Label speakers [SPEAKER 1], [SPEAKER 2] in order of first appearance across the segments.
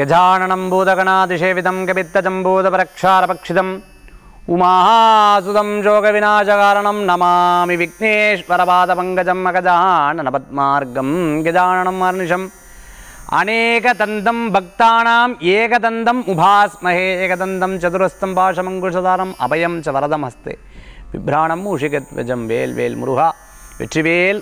[SPEAKER 1] गजाननं भूतगणातिसेवितं कपित्तजम्बूतपरक्षारपक्षितम् उमासुदं शोकविनाशकारणं नमामि विघ्नेश्वरपादपङ्कजम् अगजाननपद्मार्गं गजाननम् अर्निशम् अनेकदन्तं भक्तानाम् एकदन्तम् उभास्महे एकदन्तं चतुरस्तं पाशमङ्कुशधारम् अभयं च वरदं हस्ते बिभ्राणम् उषिकध्वजं வேல் வேல் முருகா வெற்றிவேல்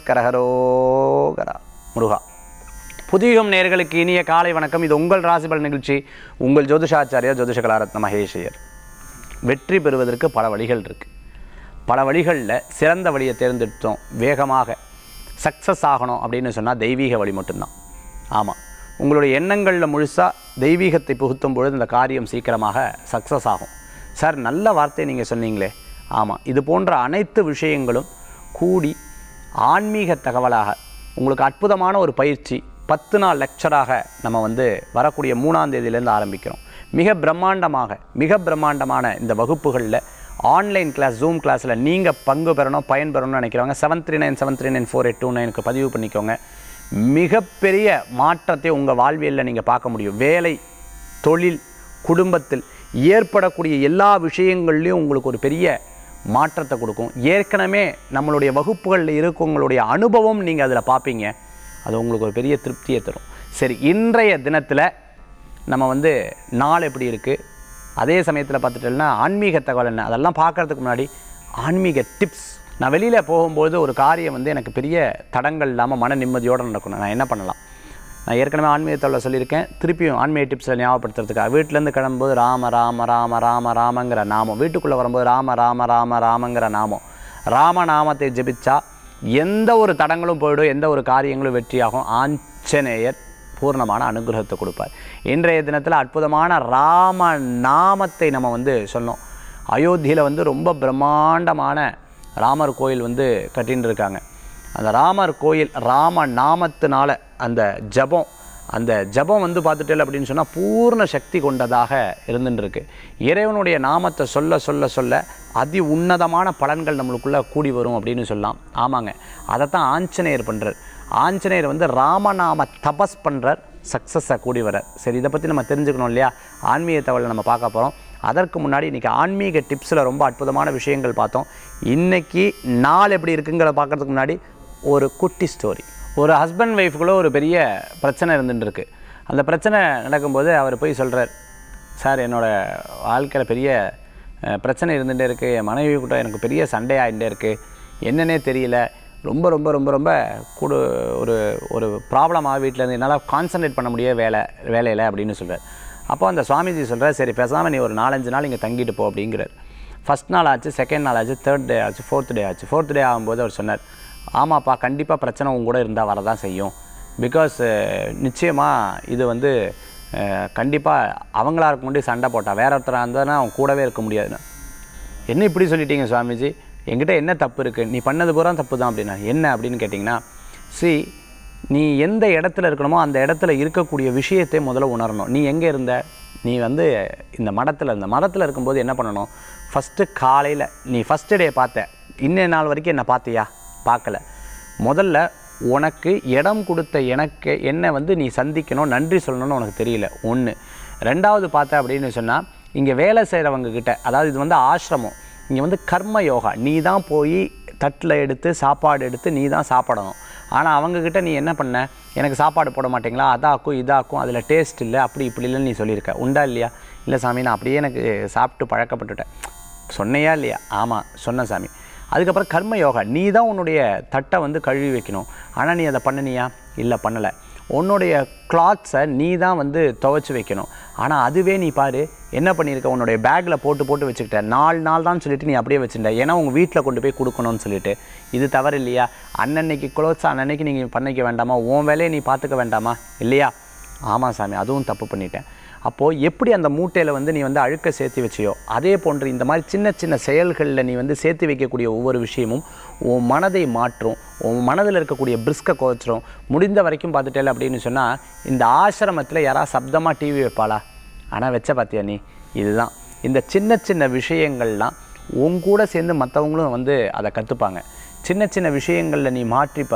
[SPEAKER 1] முருகனுக்கரகரோகரா முருகா புதியுகம் நேர்களுக்கு இனிய காலை வணக்கம் இது உங்கள் ராசிபல் நிகழ்ச்சி உங்கள் ஜோதிஷாச்சாரியா ஜோதிஷ கலாரத்ன மகேஷையர் வெற்றி பெறுவதற்கு பல வழிகள் இருக்குது பல வழிகளில் சிறந்த வழியை தேர்ந்தெடுத்தோம் வேகமாக சக்ஸஸ் ஆகணும் அப்படின்னு சொன்னால் தெய்வீக வழி மட்டும்தான் ஆமாம் உங்களுடைய எண்ணங்களில் முழுசாக தெய்வீகத்தை புகுத்தும் பொழுது இந்த காரியம் சீக்கிரமாக சக்ஸஸ் ஆகும் சார் நல்ல வார்த்தை நீங்கள் சொன்னீங்களே ஆமாம் இது போன்ற அனைத்து விஷயங்களும் கூடி ஆன்மீக தகவலாக உங்களுக்கு அற்புதமான ஒரு பயிற்சி பத்து நாள் லெக்சராக நம்ம வந்து வரக்கூடிய மூணாம் தேதியிலேருந்து ஆரம்பிக்கிறோம் மிக பிரம்மாண்டமாக மிக பிரம்மாண்டமான இந்த வகுப்புகளில் ஆன்லைன் கிளாஸ் ஜூம் கிளாஸில் நீங்கள் பங்கு பெறணும் பயன்பெறணும்னு நினைக்கிறவங்க seven three nine seven three nine four eight two நைனுக்கு பதிவு பண்ணிக்கோங்க மிகப்பெரிய மாற்றத்தை உங்கள் வாழ்வியலில் நீங்கள் பார்க்க முடியும் வேலை தொழில் குடும்பத்தில் ஏற்படக்கூடிய எல்லா விஷயங்கள்லையும் உங்களுக்கு ஒரு பெரிய மாற்றத்தை கொடுக்கும் ஏற்கனவே நம்மளுடைய வகுப்புகளில் இருக்கவங்களுடைய அனுபவம் நீங்கள் அதில் பார்ப்பீங்க அது உங்களுக்கு ஒரு பெரிய திருப்தியை தரும் சரி இன்றைய தினத்தில் நம்ம வந்து நாள் எப்படி இருக்குது அதே சமயத்தில் பார்த்துட்டோம்னா ஆன்மீக தகவல் என்ன அதெல்லாம் பார்க்கறதுக்கு முன்னாடி ஆன்மீக டிப்ஸ் நான் வெளியில் போகும்போது ஒரு காரியம் வந்து எனக்கு பெரிய தடங்கள் இல்லாமல் மன நிம்மதியோடு நடக்கணும் நான் என்ன பண்ணலாம் நான் ஏற்கனவே ஆன்மீகத்தில் சொல்லியிருக்கேன் திருப்பியும் ஆன்மீக டிப்ஸில் ஞாபகப்படுத்துறதுக்காக வீட்டிலேருந்து கிளம்பும்போது ராம ராம ராம ராம ராமங்கிற நாமம் வீட்டுக்குள்ளே வரும்போது ராம ராம ராம ராமங்கிற நாமம் ராம நாமத்தை ஜெபிச்சா எந்த ஒரு தடங்களும் போயிடும் எந்த ஒரு காரியங்களும் வெற்றியாகும் ஆஞ்சநேயர் பூர்ணமான அனுகிரகத்தை கொடுப்பார் இன்றைய தினத்தில் அற்புதமான ராம நாமத்தை நம்ம வந்து சொன்னோம் அயோத்தியில் வந்து ரொம்ப பிரம்மாண்டமான ராமர் கோயில் வந்து கட்டின்னு இருக்காங்க அந்த ராமர் கோயில் ராம நாமத்தினால அந்த ஜபம் அந்த ஜபம் வந்து பார்த்துட்டேன் அப்படின்னு சொன்னால் பூர்ண சக்தி கொண்டதாக இருந்துருக்கு இறைவனுடைய நாமத்தை சொல்ல சொல்ல சொல்ல அதி உன்னதமான பலன்கள் நம்மளுக்குள்ளே கூடி வரும் அப்படின்னு சொல்லலாம் ஆமாங்க அதைத்தான் ஆஞ்சநேயர் பண்ணுறார் ஆஞ்சநேயர் வந்து ராமநாம தபஸ் பண்ணுறார் சக்ஸஸை கூடி வர சரி இதை பற்றி நம்ம தெரிஞ்சுக்கணும் இல்லையா ஆன்மீக தகவலை நம்ம பார்க்க போகிறோம் அதற்கு முன்னாடி இன்றைக்கி ஆன்மீக டிப்ஸில் ரொம்ப அற்புதமான விஷயங்கள் பார்த்தோம் இன்றைக்கி நாள் எப்படி இருக்குங்கிற பார்க்கறதுக்கு முன்னாடி ஒரு குட்டி ஸ்டோரி ஒரு ஹஸ்பண்ட் ஒய்ஃபுக்குள்ளே ஒரு பெரிய பிரச்சனை இருந்துட்டு இருக்கு அந்த பிரச்சனை நடக்கும்போது அவர் போய் சொல்கிறார் சார் என்னோடய வாழ்க்கையில் பெரிய அஹ், பிரச்சனை இருந்துகிட்டே இருக்குது என் மனைவி கூட எனக்கு பெரிய சண்டை ஆகிட்டே இருக்குது என்னன்னே தெரியல ரொம்ப ரொம்ப ரொம்ப ரொம்ப கூட ஒரு ஒரு ப்ராப்ளமாக வீட்டிலேருந்து என்னால் கான்சன்ட்ரேட் பண்ண முடிய வேலை வேலையில் அப்படின்னு சொல்கிறார் அப்போ அந்த சுவாமிஜி சொல்கிறார் சரி பேசாமல் நீ ஒரு நாலஞ்சு நாள் இங்கே தங்கிட்டு போ அப்படிங்கிறார் ஃபஸ்ட் நாள் ஆச்சு செகண்ட் நாள் ஆச்சு தேர்ட் டே ஆச்சு ஃபோர்த் டே ஆச்சு ஃபோர்த் டே ஆகும்போது அவர் சொன்னார் ஆமாப்பா கண்டிப்பாக பிரச்சனை உங்க கூட இருந்தால் வரதான் செய்யும் பிகாஸ் நிச்சயமாக இது வந்து கண்டிப்பாக அவங்களா இருக்க முடியும் சண்டை போட்டா வேற ஒருத்தராக இருந்தானா அவன் கூடவே இருக்க முடியாதுன்னு என்ன இப்படி சொல்லிட்டீங்க சுவாமிஜி என்கிட்ட என்ன தப்பு இருக்குது நீ பண்ணது பூரா தப்பு தான் அப்படின்னா என்ன அப்படின்னு கேட்டிங்கன்னா சி நீ எந்த இடத்துல இருக்கணுமோ அந்த இடத்துல இருக்கக்கூடிய விஷயத்தை முதல்ல உணரணும் நீ எங்கே இருந்த நீ வந்து இந்த மடத்தில் இருந்த மடத்தில் இருக்கும்போது என்ன பண்ணணும் ஃபஸ்ட்டு காலையில் நீ ஃபஸ்ட்டு டே பார்த்த இன்ன நாள் வரைக்கும் என்ன பார்த்தியா பார்க்கல முதல்ல உனக்கு இடம் கொடுத்த எனக்கு என்ன வந்து நீ சந்திக்கணும் நன்றி சொல்லணும்னு உனக்கு தெரியல ஒன்று ரெண்டாவது பார்த்த அப்படின்னு சொன்னால் இங்கே வேலை செய்கிறவங்க கிட்ட அதாவது இது வந்து ஆசிரமம் இங்கே வந்து கர்ம யோகா நீ தான் போய் தட்டில் எடுத்து சாப்பாடு எடுத்து நீ தான் சாப்பிடணும் ஆனால் அவங்கக்கிட்ட நீ என்ன பண்ண எனக்கு சாப்பாடு போட மாட்டீங்களா அதாக்கும் இதாக்கும் அதில் டேஸ்ட் இல்லை அப்படி இப்படி இல்லைன்னு நீ சொல்லியிருக்க உண்டா இல்லையா இல்லை சாமி நான் அப்படியே எனக்கு சாப்பிட்டு பழக்கப்பட்டுட்டேன் சொன்னையா இல்லையா ஆமாம் சொன்னேன் சாமி அதுக்கப்புறம் கர்ம யோகா நீ தான் உன்னுடைய தட்டை வந்து கழுவி வைக்கணும் ஆனால் நீ அதை பண்ணனியா இல்லை பண்ணலை உன்னுடைய கிளாத்ஸை நீ தான் வந்து துவைச்சி வைக்கணும் ஆனால் அதுவே நீ பாரு என்ன பண்ணியிருக்க உன்னுடைய பேக்கில் போட்டு போட்டு வச்சுக்கிட்ட நாலு நாள் தான் சொல்லிட்டு நீ அப்படியே வச்சுட்ட ஏன்னா உங்கள் வீட்டில் கொண்டு போய் கொடுக்கணும்னு சொல்லிட்டு இது தவறு இல்லையா அன்னன்னைக்கு க்ளோத்ஸ் அன்னன்னைக்கு நீங்கள் பண்ணிக்க வேண்டாமா உன் வேலையை நீ பார்த்துக்க வேண்டாமா இல்லையா ஆமாம் சாமி அதுவும் தப்பு பண்ணிட்டேன் அப்போது எப்படி அந்த மூட்டையில் வந்து நீ வந்து அழுக்க சேர்த்து வச்சியோ அதே போன்று இந்த மாதிரி சின்ன சின்ன செயல்களில் நீ வந்து சேர்த்து வைக்கக்கூடிய ஒவ்வொரு விஷயமும் உன் மனதை மாற்றும் உன் மனதில் இருக்கக்கூடிய பிரிஸ்கை குறைச்சிரும் முடிந்த வரைக்கும் பார்த்துட்டேல அப்படின்னு சொன்னால் இந்த ஆசிரமத்தில் யாராவது சப்தமாக டிவி வைப்பாளா ஆனால் வச்ச பார்த்தியா நீ இதுதான் இந்த சின்ன சின்ன விஷயங்கள்லாம் உன் கூட சேர்ந்து மற்றவங்களும் வந்து அதை கற்றுப்பாங்க சின்ன சின்ன விஷயங்களில் நீ மாற்றிப்பார்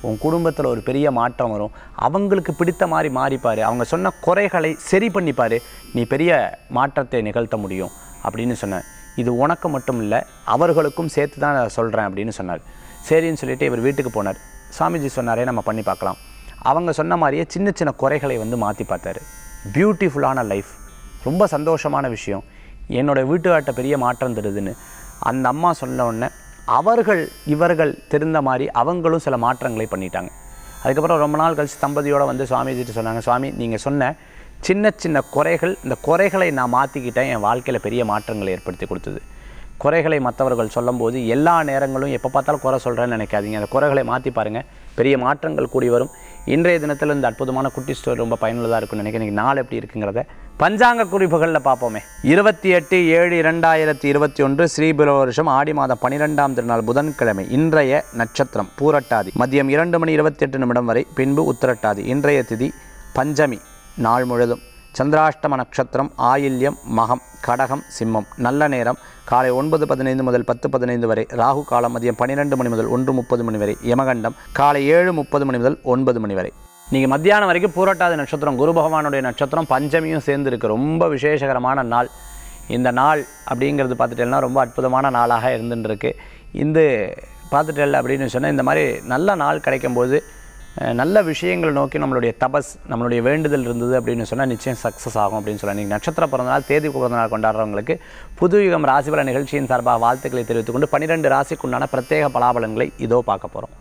[SPEAKER 1] உன் குடும்பத்தில் ஒரு பெரிய மாற்றம் வரும் அவங்களுக்கு பிடித்த மாதிரி மாறிப்பார் அவங்க சொன்ன குறைகளை சரி பண்ணிப்பார் நீ பெரிய மாற்றத்தை நிகழ்த்த முடியும் அப்படின்னு சொன்னார் இது உனக்கு மட்டும் இல்லை அவர்களுக்கும் சேர்த்து தான் நான் சொல்கிறேன் அப்படின்னு சொன்னார் சரின்னு சொல்லிட்டு இவர் வீட்டுக்கு போனார் சாமிஜி சொன்னாரே நம்ம பண்ணி பார்க்கலாம் அவங்க சொன்ன மாதிரியே சின்ன சின்ன குறைகளை வந்து மாற்றி பார்த்தாரு பியூட்டிஃபுல்லான லைஃப் ரொம்ப சந்தோஷமான விஷயம் என்னோட வீட்டுக்காட்ட பெரிய மாற்றம் தருதுன்னு அந்த அம்மா சொன்ன உடனே அவர்கள் இவர்கள் தெரிந்த மாதிரி அவங்களும் சில மாற்றங்களை பண்ணிட்டாங்க அதுக்கப்புறம் ரொம்ப நாள் கழிச்சு தம்பதியோட வந்து சுவாமிஜிட்டு சொன்னாங்க சுவாமி நீங்கள் சொன்ன சின்ன சின்ன குறைகள் இந்த குறைகளை நான் மாற்றிக்கிட்டேன் என் வாழ்க்கையில் பெரிய மாற்றங்களை ஏற்படுத்தி கொடுத்தது குறைகளை மற்றவர்கள் சொல்லும்போது எல்லா நேரங்களும் எப்போ பார்த்தாலும் குறை சொல்கிறேன்னு நினைக்காதீங்க அந்த குறைகளை மாற்றி பாருங்கள் பெரிய மாற்றங்கள் கூடி வரும் இன்றைய தினத்தில் இந்த அற்புதமான குட்டி ஸ்டோரி ரொம்ப பயனுள்ளதாக இருக்கும்னு நினைக்கிறேன் இன்றைக்கி நாள் எப்படி இருக்குங்கிறத பஞ்சாங்க குறிப்புகளில் பார்ப்போமே இருபத்தி எட்டு ஏழு இரண்டாயிரத்தி இருபத்தி ஒன்று ஸ்ரீபிரோ வருஷம் ஆடி மாதம் பன்னிரெண்டாம் திருநாள் புதன்கிழமை இன்றைய நட்சத்திரம் பூரட்டாதி மதியம் இரண்டு மணி இருபத்தி எட்டு நிமிடம் வரை பின்பு உத்திரட்டாதி இன்றைய திதி பஞ்சமி நாள் முழுதும் சந்திராஷ்டம நட்சத்திரம் ஆயில்யம் மகம் கடகம் சிம்மம் நல்ல நேரம் காலை ஒன்பது பதினைந்து முதல் பத்து பதினைந்து வரை ராகு காலம் மதியம் பன்னிரெண்டு மணி முதல் ஒன்று முப்பது மணி வரை யமகண்டம் காலை ஏழு முப்பது மணி முதல் ஒன்பது மணி வரை நீங்கள் மத்தியானம் வரைக்கும் பூரட்டாதி நட்சத்திரம் குரு பகவானுடைய நட்சத்திரம் பஞ்சமியும் சேர்ந்து இருக்கு ரொம்ப விசேஷகரமான நாள் இந்த நாள் அப்படிங்கிறது பார்த்துட்டேன்னா ரொம்ப அற்புதமான நாளாக இருந்துருக்கு இந்த பார்த்துட்டேன் அப்படின்னு சொன்னால் இந்த மாதிரி நல்ல நாள் கிடைக்கும்போது அஹ், நல்ல விஷயங்களை நோக்கி நம்மளுடைய தபஸ் நம்மளுடைய வேண்டுதல் இருந்தது அப்படின்னு சொன்னால் நிச்சயம் சக்ஸஸ் ஆகும் அப்படின்னு சொல்லலாம் நீங்கள் நட்சத்திர பிறந்தநாள் தேதி பிறந்தநாள் கொண்டாடுறவங்களுக்கு புதுயுகம் ராசிபல நிகழ்ச்சியின் சார்பாக வாழ்த்துக்களை தெரிவித்துக் கொண்டு பன்னிரெண்டு ராசிக்குண்டான பிரத்யேக பலாபலன்களை இதோ பார்க்க போகிறோம்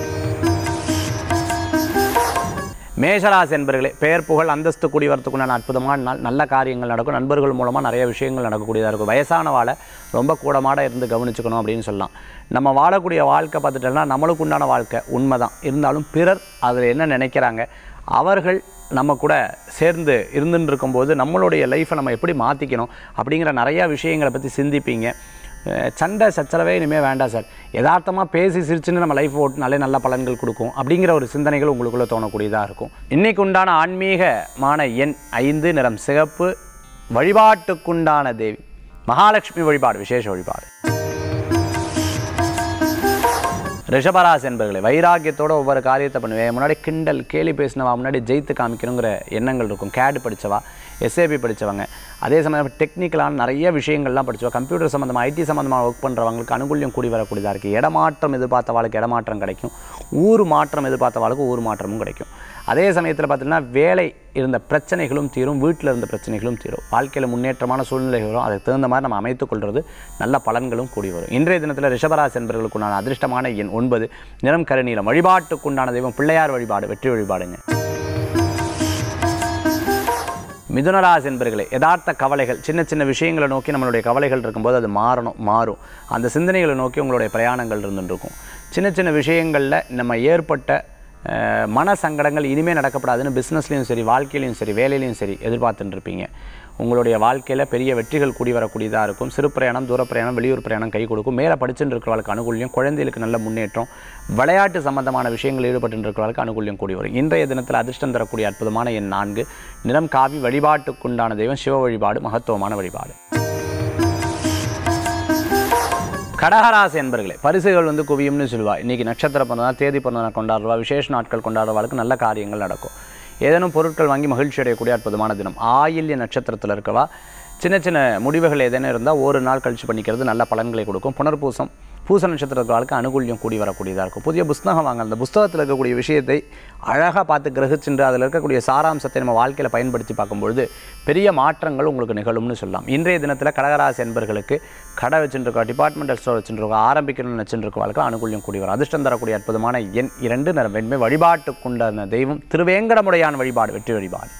[SPEAKER 1] மேஷராசி என்பர்களே பெயர் புகழ் அந்தஸ்து கூடி வரத்துக்குண்டான அற்புதமான நாள் நல்ல காரியங்கள் நடக்கும் நண்பர்கள் மூலமாக நிறைய விஷயங்கள் நடக்கக்கூடியதாக இருக்கும் வயசான வாழை ரொம்ப கூடமாட இருந்து கவனிச்சுக்கணும் அப்படின்னு சொல்லலாம் நம்ம வாழக்கூடிய வாழ்க்கை பார்த்துட்டோம்னா நம்மளுக்கு உண்டான வாழ்க்கை உண்மைதான் இருந்தாலும் பிறர் அதில் என்ன நினைக்கிறாங்க அவர்கள் நம்ம கூட சேர்ந்து இருந்துட்டு இருக்கும்போது நம்மளுடைய லைஃப்பை நம்ம எப்படி மாற்றிக்கணும் அப்படிங்கிற நிறையா விஷயங்களை பற்றி சிந்திப்பீங்க அஹ் சண்டை சச்சரவே இனிமேல் வேண்டாம் சார் யதார்த்தமாக பேசி சிரிச்சுன்னு நம்ம லைஃப் ஓட்டினாலே நல்ல பலன்கள் கொடுக்கும் அப்படிங்கிற ஒரு சிந்தனைகள் உங்களுக்குள்ளே தோணக்கூடியதாக இருக்கும் இன்னைக்கு உண்டான ஆன்மீகமான எண் ஐந்து நிறம் சிகப்பு வழிபாட்டுக்குண்டான தேவி மகாலட்சுமி வழிபாடு விசேஷ வழிபாடு ரிஷபராசி என்பர்களே வைராக்கியத்தோட ஒவ்வொரு காரியத்தை பண்ணுவேன் முன்னாடி கிண்டல் கேலி பேசினவா முன்னாடி ஜெயித்து காமிக்கணுங்கிற எண்ணங்கள் இருக்கும் கேடு படித்தவா எஸ்ஏபி படித்தவங்க அதே சமயம் டெக்னிக்கலான நிறைய விஷயங்கள்லாம் படித்தவா கம்ப்யூட்டர் சம்மந்தமாக ஐடி சம்மந்தமாக ஒர்க் பண்ணுறவங்களுக்கு அனுகூல்யம் கூடி வரக்கூடியதாக இருக்குது இடமாற்றம் எதிர்பார்த்தவாளுக்கு இடமாற்றம் கிடைக்கும் ஊர் மாற்றம் எதிர்பார்த்தவாளுக்கு ஊர் மாற்றமும் கிடைக்கும் அதே சமயத்தில் பார்த்தீங்கன்னா வேலை இருந்த பிரச்சனைகளும் தீரும் வீட்டில் இருந்த பிரச்சனைகளும் தீரும் வாழ்க்கையில் முன்னேற்றமான சூழ்நிலைகளும் அதுக்கு தகுந்த மாதிரி நம்ம அமைத்துக் கொள்வது நல்ல பலன்களும் கூடி வரும் இன்றைய தினத்தில் ரிஷபராசி என்பவர்களுக்குண்டான அதிர்ஷ்டமான எண் ஒன்பது நிறம் கருநீலம் வழிபாட்டுக்குண்டான தெய்வம் பிள்ளையார் வழிபாடு வெற்றி வழிபாடுங்க மிதுனராசி என்பர்களே யதார்த்த கவலைகள் சின்ன சின்ன விஷயங்களை நோக்கி நம்மளுடைய கவலைகள் இருக்கும்போது அது மாறணும் மாறும் அந்த சிந்தனைகளை நோக்கி உங்களுடைய பிரயாணங்கள் இருந்துட்டு இருக்கும் சின்ன சின்ன விஷயங்களில் நம்ம ஏற்பட்ட அஹ், மன சங்கடங்கள் இனிமேல் நடக்கப்படாதுன்னு பிஸ்னஸ்லேயும் சரி வாழ்க்கையிலையும் சரி வேலையிலையும் சரி எதிர்பார்த்துட்டு இருப்பீங்க உங்களுடைய வாழ்க்கையில் பெரிய வெற்றிகள் கூடி வரக்கூடியதாக இருக்கும் சிறு பிரயாணம் தூர பிரயாணம் வெளியூர் பிரயாணம் கை கொடுக்கும் மேலே படிச்சுட்டு இருக்கிறவர்களுக்கு அனுகூல்யம் குழந்தைகளுக்கு நல்ல முன்னேற்றம் விளையாட்டு சம்பந்தமான விஷயங்கள் ஈடுபட்டு இருக்கிறவர்களுக்கு அனுகூல்யம் கூடி வரும் இன்றைய தினத்தில் அதிர்ஷ்டம் தரக்கூடிய அற்புதமான எண் நான்கு நிறம் காவி வழிபாட்டுக்குண்டான தெய்வம் சிவ வழிபாடு மகத்துவமான வழிபாடு கடகராசி என்பர்களே பரிசுகள் வந்து குவியும்னு சொல்லுவா இன்றைக்கி நட்சத்திர பிறந்தநாள் தேதி பிறந்தநாள் கொண்டாடுவா விசேஷ நாட்கள் கொண்டாடுறவாளுக்கு நல்ல காரியங்கள் நடக்கும் ஏதேனும் பொருட்கள் வாங்கி மகிழ்ச்சி அடையக்கூடிய அற்புதமான தினம் ஆயில்ய நட்சத்திரத்தில் இருக்கவா சின்ன சின்ன முடிவுகள் ஏதேனும் இருந்தால் ஒரு நாள் கழிச்சு பண்ணிக்கிறது நல்ல பலன்களை கொடுக்கும் புனர்பூசம் பூச நட்சத்திரத்துக்கு அனுகூல்யம் கூடி வரக்கூடியதாக இருக்கும் புதிய புஸ்தகம் வாங்க அந்த புஸ்தகத்தில் இருக்கக்கூடிய விஷயத்தை அழகாக பார்த்து கிரகிச்சுட்டு அதில் இருக்கக்கூடிய சாராம்சத்தை நம்ம வாழ்க்கையில் பயன்படுத்தி பார்க்கும்பொழுது பெரிய மாற்றங்கள் உங்களுக்கு நிகழும்னு சொல்லலாம் இன்றைய தினத்தில் கடகராசி என்பர்களுக்கு கடை வச்சுருக்கோம் டிபார்ட்மெண்டல் ஸ்டோர் வச்சுருக்கோம் ஆரம்பிக்கணும்னு வச்சுருக்கவர்களுக்கு அனுகூல்யம் கூடி வரும் அதிர்ஷ்டம் தரக்கூடிய அற்புதமான எண் இரண்டு நிறம் வெண்மை வழிபாட்டுக்குண்டான தெய்வம் திருவேங்கடமுடையான் வழிபாடு வெற்றி வழிபாடு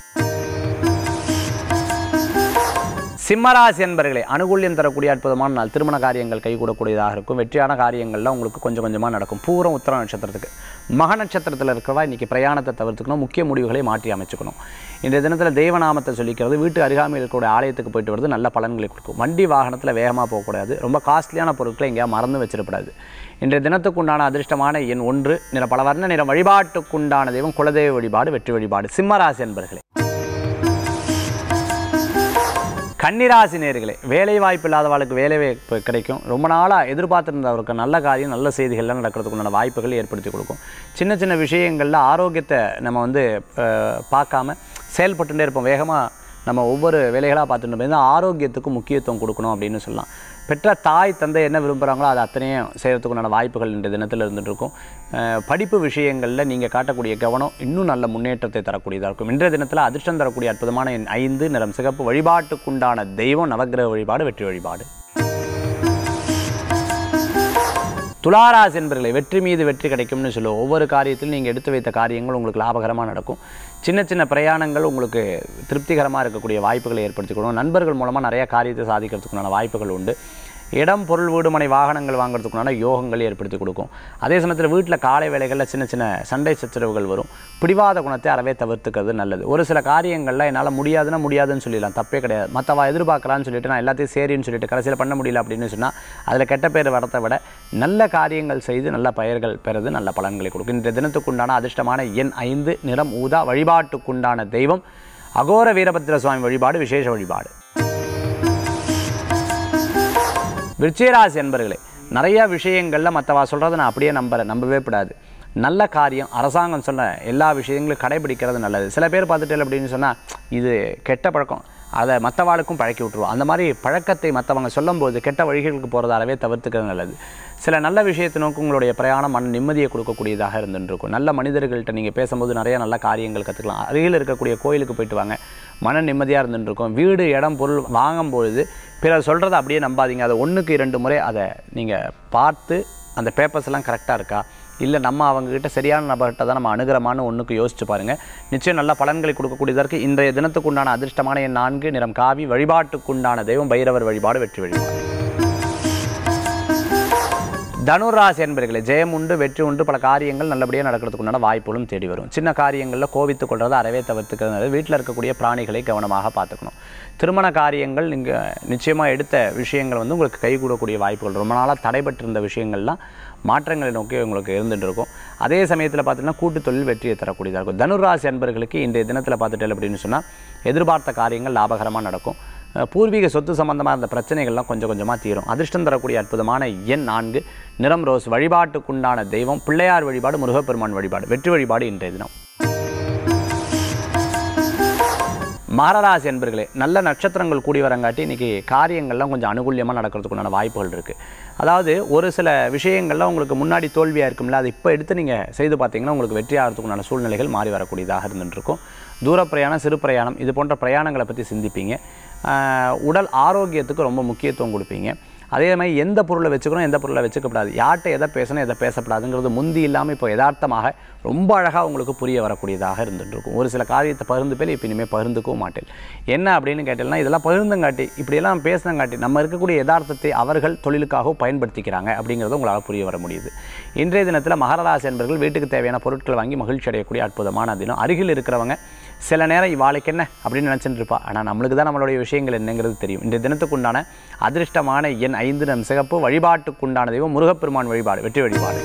[SPEAKER 1] சிம்மராசி என்பர்களே அனுகூல்யம் தரக்கூடிய அற்புதமான நாள் திருமண காரியங்கள் கைகூடக்கூடியதாக இருக்கும் வெற்றியான காரியங்கள்லாம் உங்களுக்கு கொஞ்சம் கொஞ்சமாக நடக்கும் பூரம் உத்தர நட்சத்திரத்துக்கு மக நட்சத்திரத்தில் இருக்கிறவா இன்றைக்கி பிரயாணத்தை தவிர்த்துக்கணும் முக்கிய முடிவுகளை மாற்றி அமைச்சுக்கணும் இன்றைய தினத்தில் தெய்வநாமத்தை சொல்லிக்கிறது வீட்டு அருகாமையில் இருக்கக்கூடிய ஆலயத்துக்கு போயிட்டு வருது நல்ல பலன்களை கொடுக்கும் வண்டி வாகனத்தில் வேகமாக போகக்கூடாது ரொம்ப காஸ்ட்லியான பொருட்களை எங்கேயா மறந்து வச்சிடக்கூடாது இன்றைய தினத்துக்குண்டான அதிர்ஷ்டமான எண் ஒன்று நிற பல வர்ண நிற வழிபாட்டுக்குண்டான தெய்வம் குலதெய்வ வழிபாடு வெற்றி வழிபாடு சிம்மராசி என்பர்களே கன்னிராசி நேர்களே வேலை வாய்ப்பு இல்லாதவர்களுக்கு வேலை வாய்ப்பு கிடைக்கும் ரொம்ப நாளாக எதிர்பார்த்துருந்தவருக்கு நல்ல காரியம் நல்ல செய்திகள்லாம் நடக்கிறதுக்கு உண்டான வாய்ப்புகள் ஏற்படுத்தி கொடுக்கும் சின்ன சின்ன விஷயங்களில் ஆரோக்கியத்தை நம்ம வந்து அஹ், பார்க்காம செயல்பட்டுட்டே இருப்போம் வேகமாக நம்ம ஒவ்வொரு வேலைகளாக பார்த்துட்டு போய் ஆரோக்கியத்துக்கு முக்கியத்துவம் கொடுக்கணும் அப்படின்னு சொல்லலாம் பெற்ற தாய் தந்தை என்ன விரும்புகிறாங்களோ அது அத்தனையும் செய்கிறதுக்கு உண்டான வாய்ப்புகள் இந்த தினத்தில் இருந்துட்டு இருக்கும் அஹ், படிப்பு விஷயங்களில் நீங்கள் காட்டக்கூடிய கவனம் இன்னும் நல்ல முன்னேற்றத்தை தரக்கூடியதாக இருக்கும் இன்றைய தினத்தில் அதிர்ஷ்டம் தரக்கூடிய அற்புதமான எண் ஐந்து நிறம் சிகப்பு வழிபாட்டுக்குண்டான தெய்வம் நவக்கிரக வழிபாடு வெற்றி வழிபாடு துளாராசி என்பர்களை வெற்றி மீது வெற்றி கிடைக்கும்னு சொல்லுவோம் ஒவ்வொரு காரியத்திலும் நீங்கள் எடுத்து வைத்த காரியங்கள் உங்களுக்கு லாபகரமாக நடக்கும் சின்ன சின்ன பிரயாணங்கள் உங்களுக்கு திருப்திகரமாக இருக்கக்கூடிய வாய்ப்புகளை ஏற்படுத்தி கொடுக்கும் நண்பர்கள் மூலமாக நிறைய காரியத்தை சாதிக்கிறதுக்குண்டான வாய்ப்புகள் உண்டு இடம் பொருள் வீடு மனை வாகனங்கள் வாங்குறதுக்குண்டான யோகங்கள் ஏற்படுத்தி கொடுக்கும் அதே சமயத்தில் வீட்டில் காலை வேளைகளில் சின்ன சின்ன சண்டை சச்சரவுகள் வரும் பிடிவாத குணத்தை அறவே தவிர்த்துக்கிறது நல்லது ஒரு சில காரியங்களில் என்னால் முடியாதுன்னா முடியாதுன்னு சொல்லிடலாம் தப்பே கிடையாது மற்றவா எதிர்பார்க்கலான்னு சொல்லிட்டு நான் எல்லாத்தையும் சரின்னு சொல்லிட்டு கடைசியில் பண்ண முடியல அப்படின்னு சொன்னால் அதில் கெட்ட பேர் வரத்தை விட நல்ல காரியங்கள் செய்து நல்ல பெயர்கள் பெறுது நல்ல பலன்களை கொடுக்கும் இன்றைய தினத்துக்குண்டான அதிர்ஷ்டமான எண் ஐந்து நிறம் ஊதா வழிபாட்டுக்குண்டான தெய்வம் அகோர வீரபத்திர சுவாமி வழிபாடு விசேஷ வழிபாடு விருச்சிகராசி என்பர்களே நிறைய விஷயங்களில் மற்றவா சொல்கிறத நான் அப்படியே நம்புறேன் நம்பவே கூடாது நல்ல காரியம் அரசாங்கம் சொன்ன எல்லா விஷயங்களும் கடைபிடிக்கிறது நல்லது சில பேர் பார்த்துட்டு அப்படின்னு சொன்னால் இது கெட்ட பழக்கம் அதை மற்றவாளுக்கும் பழக்கி விட்ருவோம் அந்த மாதிரி பழக்கத்தை மற்றவங்க சொல்லும்போது கெட்ட வழிகளுக்கு போகிறதாலவே தவிர்த்துக்கிறது நல்லது சில நல்ல விஷயத்தை நோக்கி உங்களுடைய பிரயாணம் மன நிம்மதியை கொடுக்கக்கூடியதாக இருந்துட்டு இருக்கும் நல்ல மனிதர்கள்ட்ட நீங்கள் பேசும்போது நிறைய நல்ல காரியங்கள் கற்றுக்கலாம் அருகில் இருக்கக்கூடிய கோயிலுக்கு போயிட்டு வாங்க மன நிம்மதியாக இருந்துட்டு இருக்கும் வீடு இடம் பொருள் வாங்கும்பொழுது பிறர் சொல்கிறத அப்படியே நம்பாதீங்க அதை ஒன்றுக்கு இரண்டு முறை அதை நீங்கள் பார்த்து அந்த பேப்பர்ஸ் எல்லாம் கரெக்டாக இருக்கா இல்லை நம்ம அவங்கக்கிட்ட சரியான நபர்கிட்ட தான் நம்ம அணுகிறமான்னு ஒன்றுக்கு யோசிச்சு பாருங்கள் நிச்சயம் நல்ல பலன்களை கொடுக்கக்கூடியதற்கு இன்றைய தினத்துக்குண்டான அதிர்ஷ்டமான என் நான்கு நிறம் காவி வழிபாட்டுக்குண்டான தெய்வம் பைரவர் வழிபாடு வெற்றி வழிபாடு தனுராசி என்பர்களே ஜெயம் உண்டு வெற்றி உண்டு பல காரியங்கள் நல்லபடியாக நடக்கிறதுக்கு உண்டான வாய்ப்புகளும் தேடி வரும் சின்ன காரியங்களில் கோபித்துக் கொள்றதை அறவே தவிர்த்துக்கிறது நல்லது. வீட்டில் இருக்கக்கூடிய பிராணிகளை கவனமாக பார்த்துக்கணும் திருமண காரியங்கள் நீங்கள் நிச்சயமாக எடுத்த விஷயங்கள் வந்து உங்களுக்கு கைகூடக்கூடிய வாய்ப்புகள் ரொம்ப நாளாக தடைபட்டிருந்த விஷயங்கள்லாம் மாற்றங்களை நோக்கி உங்களுக்கு இருந்துட்டு இருக்கும் அதே சமயத்தில் பார்த்தீங்கன்னா கூட்டு தொழில் வெற்றியை தரக்கூடியதாக இருக்கும் தனுராசி அன்பர்களுக்கு இன்றைய தினத்தில் பார்த்துட்டேன் அப்படின்னு சொன்னால் எதிர்பார்த்த காரியங்கள் லாபகரமாக நடக்கும் அஹ் பூர்வீக சொத்து சம்பந்தமாக இருந்த பிரச்சனைகள்லாம் கொஞ்சம் கொஞ்சமாக தீரும் அதிர்ஷ்டம் தரக்கூடிய அற்புதமான எண் நான்கு நிறம் ரோஸ் வழிபாட்டுக்குண்டான தெய்வம் பிள்ளையார் வழிபாடு முருகப்பெருமான் வழிபாடு வெற்றி வழிபாடு இன்றைய தினம் மகராசி என்பர்களே நல்ல நட்சத்திரங்கள் கூடி வரங்காட்டி இன்றைக்கி காரியங்கள்லாம் கொஞ்சம் அனுகூல்யமாக நடக்கிறதுக்குண்டான வாய்ப்புகள் இருக்குது அதாவது ஒரு சில விஷயங்கள்லாம் உங்களுக்கு முன்னாடி தோல்வியாக இருக்கும்ல அது இப்போ எடுத்து நீங்கள் செய்து பார்த்தீங்கன்னா உங்களுக்கு வெற்றி ஆகிறதுக்குண்டான சூழ்நிலைகள் மாறி வரக்கூடியதாக இருந்துட்டுருக்கும் தூர பிரயாணம் சிறு பிரயாணம் இது போன்ற பிரயாணங்களை பற்றி சிந்திப்பீங்க ஆஹ் உடல் ஆரோக்கியத்துக்கு ரொம்ப முக்கியத்துவம் கொடுப்பீங்க அதே மாதிரி எந்த பொருளை வச்சுக்கணும் எந்த பொருளை வச்சுக்கப்படாது யார்கிட்ட எதை பேசணும் எதை பேசப்படாதுங்கிறது முந்தி இல்லாமல் இப்போ யதார்த்தமாக ரொம்ப அழகாக உங்களுக்கு புரிய வரக்கூடியதாக இருந்துட்டு இருக்கும் ஒரு சில காரியத்தை பகிர்ந்து பேர் இப்போ இனிமேல் பகிர்ந்துக்கவும் மாட்டேன் என்ன அப்படின்னு கேட்டேன்னா இதெல்லாம் பகிர்ந்தங்காட்டி இப்படியெல்லாம் பேசினங்காட்டி நம்ம இருக்கக்கூடிய யதார்த்தத்தை அவர்கள் தொழிலுக்காக பயன்படுத்திக்கிறாங்க அப்படிங்கிறத உங்களால் புரிய வர முடியுது இன்றைய தினத்தில் மகரராசி என்பர்கள் வீட்டுக்கு தேவையான பொருட்கள் வாங்கி மகிழ்ச்சி அடையக்கூடிய அற்புதமான தினம் அருகில் இருக்கிறவங்க சில நேரம் இவாளுக்கு என்ன அப்படின்னு நினச்சிட்டு இருப்பா ஆனால் நம்மளுக்கு தான் நம்மளுடைய விஷயங்கள் என்னங்கிறது தெரியும் இந்த தினத்துக்குண்டான அதிர்ஷ்டமான எண் ஐந்து நம் சிகப்பு வழிபாட்டுக்குண்டான தெய்வம் முருகப்பெருமான் வழிபாடு வெற்றி வழிபாடு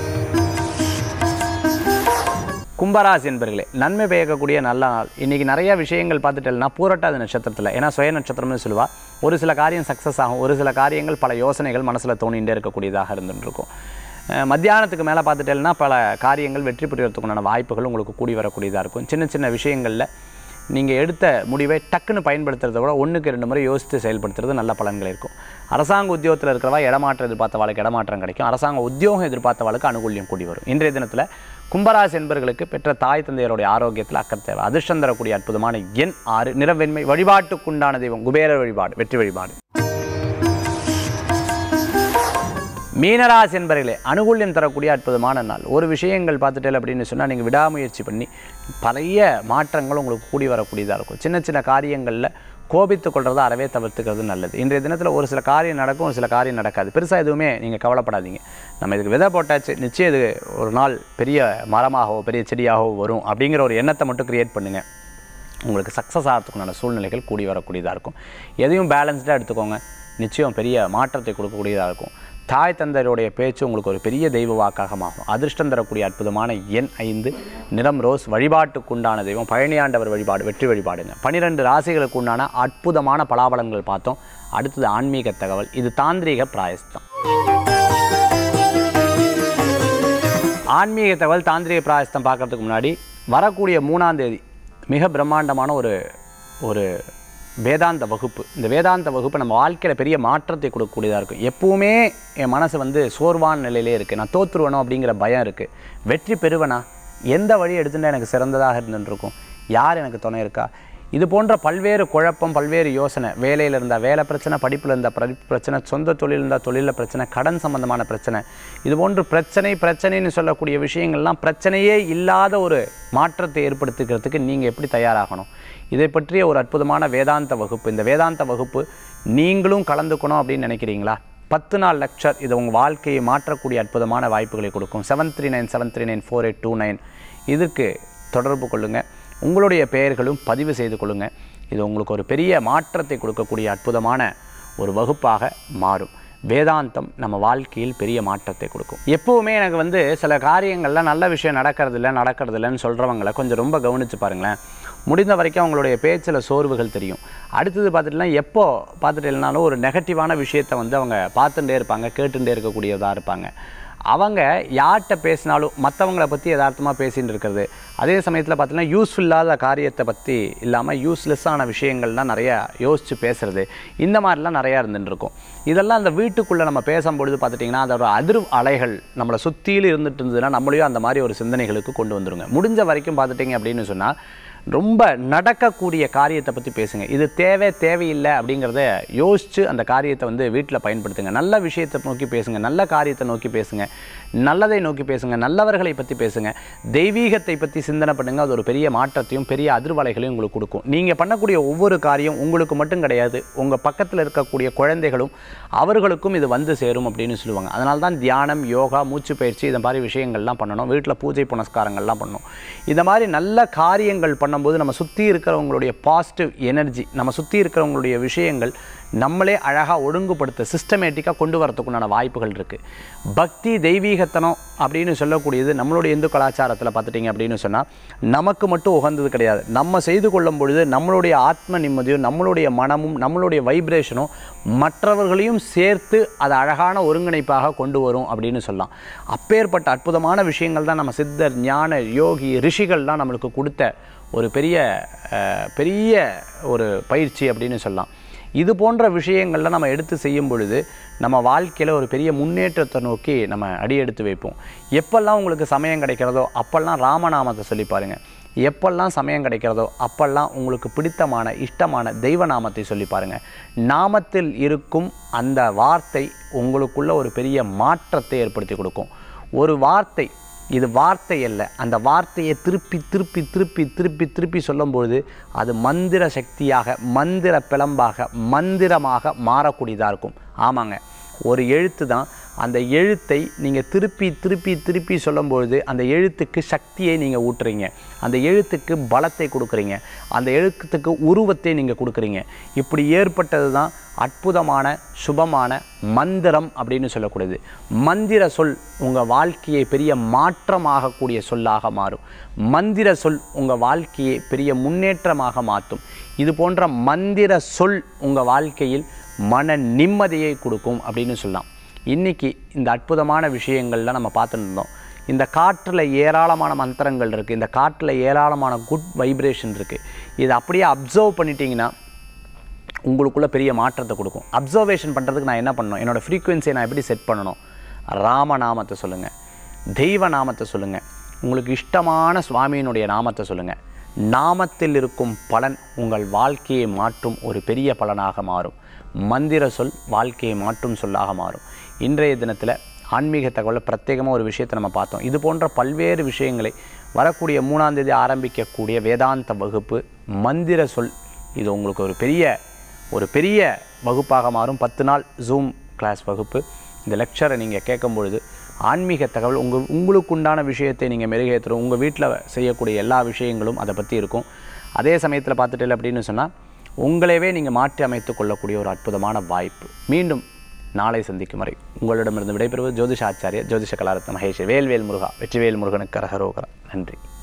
[SPEAKER 1] கும்பராசி என்பர்களே நன்மை பயக்கக்கூடிய நல்ல நாள் இன்றைக்கி நிறைய விஷயங்கள் பார்த்துட்டேன்னா பூரட்டாத நட்சத்திரத்தில் ஏன்னா சுய நட்சத்திரம்னு சொல்லுவா ஒரு சில காரியம் சக்ஸஸ் ஆகும் ஒரு சில காரியங்கள் பல யோசனைகள் மனசில் தோணிகிட்டே இருக்கக்கூடியதாக இருந்துட்டு இருக்கும் அஹ் மத்தியானத்துக்கு மேலே பார்த்துட்டேன்னா பல காரியங்கள் வெற்றி பெறுவதற்குண்டான வாய்ப்புகள் உங்களுக்கு கூடி வரக்கூடியதாக இருக்கும் சின்ன சின்ன விஷயங்களில் நீங்கள் எடுத்த முடிவை டக்குன்னு பயன்படுத்துறதை விட ஒன்றுக்கு ரெண்டு முறை யோசித்து செயல்படுத்துறது நல்ல பலன்கள் இருக்கும் அரசாங்க உத்தியோகத்தில் இருக்கிறவா இடமாற்றம் எதிர்பார்த்தவாளுக்கு இடமாற்றம் கிடைக்கும் அரசாங்க உத்தியோகம் எதிர்பார்த்தவாளுக்கு அனுகூல்யம் கூடி வரும் இன்றைய தினத்தில் கும்பராசி என்பர்களுக்கு பெற்ற தாய் தந்தையருடைய ஆரோக்கியத்தில் அக்கறை தேவை அதிர்ஷ்டம் தரக்கூடிய அற்புதமான எண் ஆறு நிறவெண்மை வழிபாட்டுக்குண்டான தெய்வம் குபேர வழிபாடு வெற்றி வழிபாடு மீனராசி என்பர்களே அனுகூல்யம் தரக்கூடிய அற்புதமான நாள் ஒரு விஷயங்கள் பார்த்துட்டேன் அப்படின்னு சொன்னால் நீங்கள் விடாமுயற்சி பண்ணி பழைய மாற்றங்கள் உங்களுக்கு கூடி வரக்கூடியதாக இருக்கும் சின்ன சின்ன காரியங்களில் கோபித்து கொள்றதை அறவே தவிர்த்துக்கிறது நல்லது இன்றைய தினத்தில் ஒரு சில காரியம் நடக்கும் ஒரு சில காரியம் நடக்காது பெருசாக எதுவுமே நீங்கள் கவலைப்படாதீங்க நம்ம இதுக்கு விதை போட்டாச்சு நிச்சயம் இது ஒரு நாள் பெரிய மரமாகவோ பெரிய செடியாகவோ வரும் அப்படிங்கிற ஒரு எண்ணத்தை மட்டும் கிரியேட் பண்ணுங்கள் உங்களுக்கு சக்ஸஸ் ஆகிறதுக்குண்டான சூழ்நிலைகள் கூடி வரக்கூடியதாக இருக்கும் எதையும் பேலன்ஸ்டாக எடுத்துக்கோங்க நிச்சயம் பெரிய மாற்றத்தை கொடுக்கக்கூடியதாக இருக்கும் தாய் தந்தையருடைய பேச்சு உங்களுக்கு ஒரு பெரிய தெய்வ வாக்காக மாறும் அதிர்ஷ்டம் தரக்கூடிய அற்புதமான எண் ஐந்து நிறம் ரோஸ் வழிபாட்டுக்கு உண்டான தெய்வம் பழனியாண்டவர் வழிபாடு வெற்றி வழிபாடுங்க பனிரெண்டு ராசிகளுக்கு உண்டான அற்புதமான பலாபலங்கள் பார்த்தோம் அடுத்தது ஆன்மீக தகவல் இது தாந்திரீக பிராயஸ்தம் ஆன்மீக தகவல் தாந்திரிக பிராயஸ்தம் பார்க்கறதுக்கு முன்னாடி வரக்கூடிய மூணாம் தேதி மிக பிரம்மாண்டமான ஒரு ஒரு வேதாந்த வகுப்பு இந்த வேதாந்த வகுப்பு நம்ம வாழ்க்கையில் பெரிய மாற்றத்தை கொடுக்கக்கூடியதாக இருக்கும் எப்பவுமே என் மனசு வந்து சோர்வான நிலையிலே இருக்குது நான் தோற்றுருவனோ அப்படிங்கிற பயம் இருக்குது வெற்றி பெறுவனா எந்த வழி எடுத்துட்டா எனக்கு சிறந்ததாக இருந்துருக்கும் யார் எனக்கு துணை இருக்கா இது போன்ற பல்வேறு குழப்பம் பல்வேறு யோசனை வேலையில் இருந்தால் வேலை பிரச்சனை படிப்பில் இருந்தால் படிப்பு பிரச்சனை சொந்த தொழில் இருந்தால் தொழிலில் பிரச்சனை கடன் சம்பந்தமான பிரச்சனை இது போன்று பிரச்சனை பிரச்சனைன்னு சொல்லக்கூடிய விஷயங்கள்லாம் பிரச்சனையே இல்லாத ஒரு மாற்றத்தை ஏற்படுத்திக்கிறதுக்கு நீங்கள் எப்படி தயாராகணும் இதை பற்றிய ஒரு அற்புதமான வேதாந்த வகுப்பு இந்த வேதாந்த வகுப்பு நீங்களும் கலந்துக்கணும் அப்படின்னு நினைக்கிறீங்களா பத்து நாள் லெக்சர் இது உங்கள் வாழ்க்கையை மாற்றக்கூடிய அற்புதமான வாய்ப்புகளை கொடுக்கும் seven three nine seven three nine four eight two nine இதற்கு தொடர்பு கொள்ளுங்கள் உங்களுடைய பெயர்களும் பதிவு செய்து கொள்ளுங்கள் இது உங்களுக்கு ஒரு பெரிய மாற்றத்தை கொடுக்கக்கூடிய அற்புதமான ஒரு வகுப்பாக மாறும் வேதாந்தம் நம்ம வாழ்க்கையில் பெரிய மாற்றத்தை கொடுக்கும் எப்போவுமே எனக்கு வந்து சில காரியங்கள்லாம் நல்ல விஷயம் நடக்கிறது இல்லை நடக்கிறது இல்லைன்னு சொல்கிறவங்கள கொஞ்சம் ரொம்ப கவனித்து பாருங்களேன் முடிந்த வரைக்கும் அவங்களுடைய பேச்சில் சோர்வுகள் தெரியும் அடுத்தது பார்த்துட்டுனா எப்போ பார்த்துட்டு இல்லைனாலும் ஒரு நெகட்டிவான விஷயத்தை வந்து அவங்க பார்த்துட்டே இருப்பாங்க கேட்டுட்டே இருக்கக்கூடியதாக இருப்பாங்க அவங்க யார்கிட்ட பேசினாலும் மற்றவங்கள பற்றி யதார்த்தமாக பேசின்னு இருக்கிறது அதே சமயத்தில் பார்த்தீங்கன்னா யூஸ்ஃபுல்லாத காரியத்தை பற்றி இல்லாமல் யூஸ்லெஸ்ஸான விஷயங்கள்லாம் நிறையா யோசித்து பேசுறது இந்த மாதிரிலாம் நிறையா இருந்துட்டு இருக்கும் இதெல்லாம் அந்த வீட்டுக்குள்ளே நம்ம பேசும்பொழுது பார்த்துட்டிங்கன்னா அதோட அதிர் அலைகள் நம்மளை சுற்றிலும் இருந்துட்டு இருந்ததுன்னா நம்மளையும் அந்த மாதிரி ஒரு சிந்தனைகளுக்கு கொண்டு வந்துருங்க முடிஞ்ச வரைக்கும் பார்த்துட்டிங்க அப்படின்னு சொன்னால் ரொம்ப நடக்கக்கூடிய காரியத்தை பற்றி பேசுங்க இது தேவை தேவையில்லை அப்படிங்கிறத யோசித்து அந்த காரியத்தை வந்து வீட்டில் பயன்படுத்துங்க நல்ல விஷயத்தை நோக்கி பேசுங்க நல்ல காரியத்தை நோக்கி பேசுங்க நல்லதை நோக்கி பேசுங்க நல்லவர்களை பற்றி பேசுங்க தெய்வீகத்தை பற்றி சிந்தனை பண்ணுங்க அது ஒரு பெரிய மாற்றத்தையும் பெரிய அதிர்வலைகளையும் உங்களுக்கு கொடுக்கும் நீங்கள் பண்ணக்கூடிய ஒவ்வொரு காரியம் உங்களுக்கு மட்டும் கிடையாது உங்கள் பக்கத்தில் இருக்கக்கூடிய குழந்தைகளும் அவர்களுக்கும் இது வந்து சேரும் அப்படின்னு சொல்லுவாங்க அதனால தான் தியானம் யோகா மூச்சு பயிற்சி இந்த மாதிரி விஷயங்கள்லாம் பண்ணணும் வீட்டில் பூஜை புனஸ்காரங்கள்லாம் பண்ணணும் இந்த மாதிரி நல்ல காரியங்கள் பண்ணும்போது நம்ம சுற்றி இருக்கிறவங்களுடைய பாசிட்டிவ் எனர்ஜி நம்ம சுற்றி இருக்கிறவங்களுடைய விஷயங்கள் நம்மளே அழகாக ஒழுங்குபடுத்த சிஸ்டமேட்டிக்காக கொண்டு வரதுக்குண்டான வாய்ப்புகள் இருக்குது பக்தி தெய்வீகத்தனம் அப்படின்னு சொல்லக்கூடியது நம்மளுடைய இந்து கலாச்சாரத்தில் பார்த்துட்டிங்க அப்படின்னு சொன்னால் நமக்கு மட்டும் உகந்தது கிடையாது நம்ம செய்து கொள்ளும் பொழுது நம்மளுடைய ஆத்ம நிம்மதியும் நம்மளுடைய மனமும் நம்மளுடைய வைப்ரேஷனும் மற்றவர்களையும் சேர்த்து அதை அழகான ஒருங்கிணைப்பாக கொண்டு வரும் அப்படின்னு சொல்லலாம் அப்பேற்பட்ட அற்புதமான விஷயங்கள் தான் நம்ம சித்தர் ஞான யோகி ரிஷிகள்லாம் நம்மளுக்கு கொடுத்த ஒரு பெரிய அஹ், பெரிய ஒரு பயிற்சி அப்படின்னு சொல்லலாம் இது போன்ற விஷயங்கள்லாம் நம்ம எடுத்து செய்யும் பொழுது நம்ம வாழ்க்கையில் ஒரு பெரிய முன்னேற்றத்தை நோக்கி நம்ம அடி எடுத்து வைப்போம் எப்பெல்லாம் உங்களுக்கு சமயம் கிடைக்கிறதோ அப்பெல்லாம் ராமநாமத்தை சொல்லி பாருங்கள் எப்பெல்லாம் சமயம் கிடைக்கிறதோ அப்பெல்லாம் உங்களுக்கு பிடித்தமான இஷ்டமான தெய்வ நாமத்தை சொல்லி பாருங்கள் நாமத்தில் இருக்கும் அந்த வார்த்தை உங்களுக்குள்ள ஒரு பெரிய மாற்றத்தை ஏற்படுத்தி கொடுக்கும் ஒரு வார்த்தை இது வார்த்தை அல்ல அந்த வார்த்தையை திருப்பி திருப்பி திருப்பி திருப்பி திருப்பி சொல்லும்பொழுது அது மந்திர சக்தியாக மந்திர பிளம்பாக மந்திரமாக மாறக்கூடியதாக இருக்கும் ஆமாங்க ஒரு எழுத்து தான் அந்த எழுத்தை நீங்கள் திருப்பி திருப்பி திருப்பி சொல்லும்பொழுது அந்த எழுத்துக்கு சக்தியை நீங்கள் ஊட்டுறீங்க அந்த எழுத்துக்கு பலத்தை கொடுக்குறீங்க அந்த எழுத்துக்கு உருவத்தை நீங்கள் கொடுக்குறீங்க இப்படி ஏற்பட்டது தான் அற்புதமான சுபமான மந்திரம் அப்படின்னு சொல்லக்கூடியது மந்திர சொல் உங்கள் வாழ்க்கையை பெரிய மாற்றமாகக்கூடிய சொல்லாக மாறும் மந்திர சொல் உங்கள் வாழ்க்கையை பெரிய முன்னேற்றமாக மாற்றும் இது போன்ற மந்திர சொல் உங்கள் வாழ்க்கையில் மன நிம்மதியை கொடுக்கும் அப்படின்னு சொல்லலாம் இன்றைக்கி இந்த அற்புதமான விஷயங்கள்லாம் நம்ம பார்த்துட்டு இருந்தோம் இந்த காற்றில் ஏராளமான மந்திரங்கள் இருக்குது இந்த காற்றில் ஏராளமான குட் வைப்ரேஷன் இருக்குது இதை அப்படியே அப்சர்வ் பண்ணிட்டீங்கன்னா உங்களுக்குள்ள பெரிய மாற்றத்தை கொடுக்கும் அப்சர்வேஷன் பண்ணுறதுக்கு நான் என்ன பண்ணணும் என்னோடய ஃப்ரீக்குவென்சியை நான் எப்படி செட் பண்ணணும் ராமநாமத்தை சொல்லுங்கள் தெய்வ நாமத்தை சொல்லுங்கள் உங்களுக்கு இஷ்டமான சுவாமியினுடைய நாமத்தை சொல்லுங்கள் நாமத்தில் இருக்கும் பலன் உங்கள் வாழ்க்கையை மாற்றும் ஒரு பெரிய பலனாக மாறும் மந்திர சொல் வாழ்க்கையை மாற்றும் சொல்லாக மாறும் இன்றைய தினத்தில் ஆன்மீக தகவலை பிரத்யேகமாக ஒரு விஷயத்தை நம்ம பார்த்தோம் இது போன்ற பல்வேறு விஷயங்களை வரக்கூடிய மூணாம் தேதி ஆரம்பிக்கக்கூடிய வேதாந்த வகுப்பு மந்திர சொல் இது உங்களுக்கு ஒரு பெரிய ஒரு பெரிய வகுப்பாக மாறும் பத்து நாள் ஜூம் கிளாஸ் வகுப்பு இந்த லெக்சரை நீங்கள் கேட்கும் பொழுது ஆன்மீக தகவல் உங்கள் உங்களுக்கு உண்டான விஷயத்தை நீங்கள் மெருகேற்றுறோம் உங்கள் வீட்டில் செய்யக்கூடிய எல்லா விஷயங்களும் அதை பற்றி இருக்கும் அதே சமயத்தில் பார்த்துட்டு அப்படின்னு சொன்னால் உங்களைவே நீங்கள் மாற்றி அமைத்து கொள்ளக்கூடிய ஒரு அற்புதமான வாய்ப்பு மீண்டும் நாளை சந்திக்கும் வரை உங்களிடமிருந்து விடைபெறுவது ஜோதிஷ ஆச்சாரியர் ஜோதிஷ கலாரத்ன மகேஷ் வேல்வேல் முருகா வெற்றிவேல் முருகனுக்கு அரகரோகரா நன்றி